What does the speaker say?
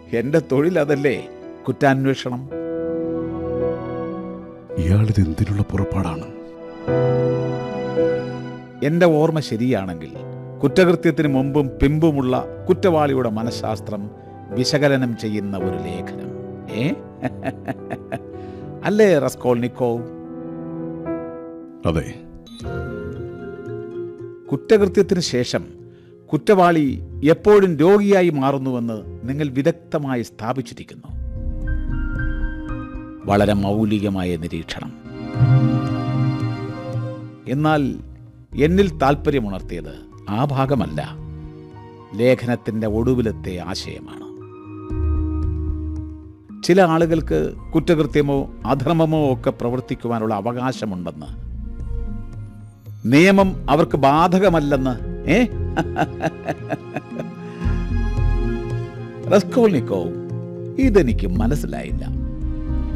എന്റെ തൊഴിൽ അതല്ലേ കുറ്റാന്വേഷണം ഇയാളിത് എന്തിനുള്ള പുറപ്പാടാണ് എന്റെ ഓർമ്മ ശരിയാണെങ്കിൽ കുറ്റകൃത്യത്തിന് മുമ്പും പിമ്പുമുള്ള കുറ്റവാളിയുടെ മനഃശാസ്ത്രം വിശകലനം ചെയ്യുന്ന ഒരു ലേഖനം ഏ അല്ലേ റസ്കോൾനിക്കോവ് അതെ കുറ്റകൃത്യത്തിന് ശേഷം കുറ്റവാളി എപ്പോഴും രോഗിയായി മാറുന്നുവെന്ന് നിങ്ങൾ വിദഗ്ധമായി സ്ഥാപിച്ചിരിക്കുന്നു വളരെ മൗലികമായ നിരീക്ഷണം എന്നാൽ എന്നിൽ താല്പര്യമുണർത്തിയത് ആ ഭാഗമല്ല ലേഖനത്തിൻ്റെ ഒടുവിലത്തെ ആശയമാണ് ചില ആളുകൾക്ക് കുറ്റകൃത്യമോ അധർമ്മമോ ഒക്കെ പ്രവർത്തിക്കുവാനുള്ള അവകാശമുണ്ടെന്ന് നിയമം അവർക്ക് ബാധകമല്ലെന്ന് ഏ റസ്കോൾനിക്കോവ് ഇതെനിക്ക് മനസ്സിലായില്ല